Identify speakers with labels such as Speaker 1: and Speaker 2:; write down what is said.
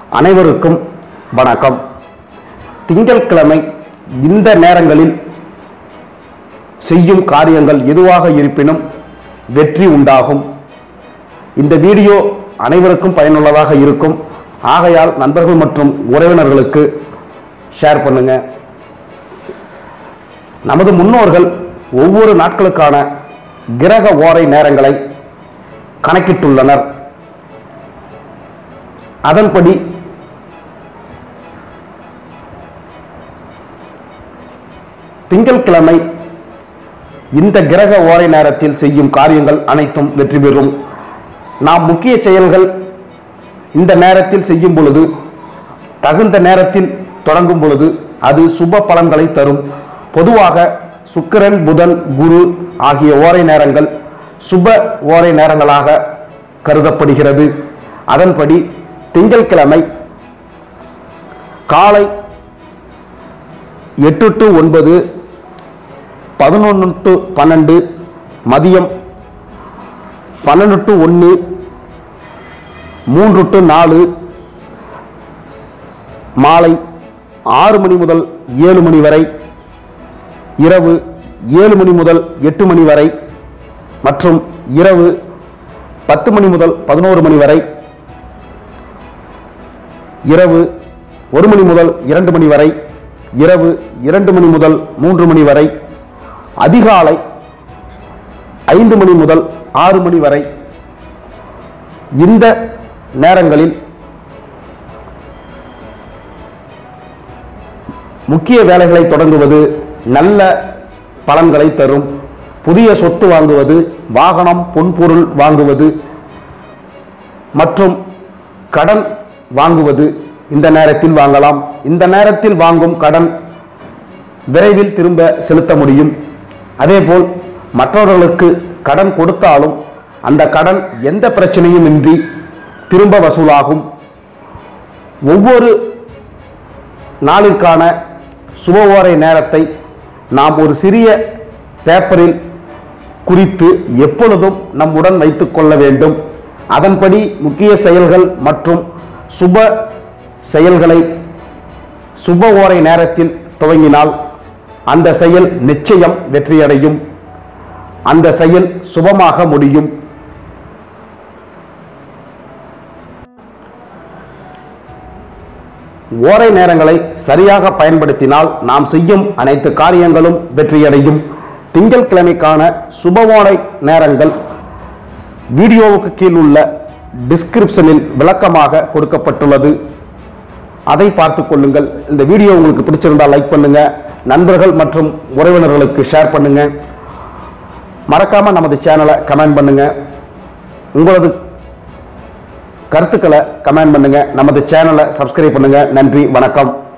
Speaker 1: அனைவருக்கும் வணக்கம் திங்கட்கிழமை இந்த நேரங்களில் செய்யும் காரியங்கள் எதுவாக இருப்பினும் வெற்றி உண்டாகும் இந்த வீடியோ அனைவருக்கும் பயனுள்ளதாக இருக்கும் ஆகையால் நண்பர்கள் மற்றும் உறவினர்களுக்கு ஷேர் பண்ணுங்க நமது முன்னோர்கள் ஒவ்வொரு நாட்களுக்கான கிரக ஓரை நேரங்களை கணக்கிட்டுள்ளனர் அதன்படி திங்கட்கிழமை இந்த கிரக ஓரை நேரத்தில் செய்யும் காரியங்கள் அனைத்தும் வெற்றி பெறும் நாம் முக்கிய செயல்கள் இந்த நேரத்தில் செய்யும் பொழுது தகுந்த நேரத்தில் தொடங்கும் பொழுது அது சுப பலன்களை தரும் பொதுவாக சுக்கிரன் புதன் குரு ஆகிய ஓரை நேரங்கள் சுப ஓரை நேரங்களாக கருதப்படுகிறது அதன்படி திங்கட்கிழமை காலை எட்டு டு ஒன்பது பதினொன்று டு பன்னெண்டு மதியம் பன்னெண்டு டு ஒன்று மூன்று டு நாலு மாலை ஆறு மணி முதல் ஏழு மணி வரை இரவு ஏழு மணி முதல் எட்டு மணி வரை மற்றும் இரவு பத்து மணி முதல் பதினோரு மணி வரை இரவு ஒரு மணி முதல் இரண்டு மணி வரை இரவு இரண்டு மணி முதல் மூன்று மணி வரை அதிகாலை ஐந்து மணி முதல் ஆறு மணி வரை இந்த நேரங்களில் முக்கிய வேலைகளை தொடங்குவது நல்ல பலன்களை தரும் புதிய சொத்து வாங்குவது வாகனம் பொன்பொருள் வாங்குவது மற்றும் கடன் வாங்குவது இந்த நேரத்தில் வாங்கலாம் இந்த நேரத்தில் வாங்கும் கடன் விரைவில் திரும்ப செலுத்த முடியும் அதேபோல் மற்றவர்களுக்கு கடன் கொடுத்தாலும் அந்த கடன் எந்த பிரச்சனையும் இன்றி திரும்ப வசூலாகும் ஒவ்வொரு நாளிற்கான சுபவோரை நேரத்தை நாம் ஒரு சிறிய பேப்பரில் குறித்து எப்பொழுதும் நம்முடன் வைத்துக் கொள்ள வேண்டும் அதன்படி முக்கிய செயல்கள் மற்றும் சுப செயல்களை சுப ஓரை நேரத்தில் துவங்கினால் அந்த செயல் நிச்சயம் வெற்றியடையும் அந்த செயல் சுபமாக முடியும் ஓரை நேரங்களை சரியாக பயன்படுத்தினால் நாம் செய்யும் அனைத்து காரியங்களும் வெற்றியடையும் திங்கட்கிழமைக்கான சுபவோரை நேரங்கள் வீடியோவுக்கு கீழ் உள்ள டிஸ்கிரிப்ஷனில் விளக்கமாக கொடுக்கப்பட்டுள்ளது அதை பார்த்து கொள்ளுங்கள் இந்த வீடியோ உங்களுக்கு பிடிச்சிருந்தால் லைக் பண்ணுங்க நண்பர்கள் மற்றும் உறவினர்களுக்கு ஷேர் பண்ணுங்க மறக்காம நமது சேனலை கமெண்ட் பண்ணுங்க உங்களது கருத்துக்களை கமெண்ட் பண்ணுங்க நமது சேனலை சப்ஸ்கிரைப் பண்ணுங்க நன்றி வணக்கம்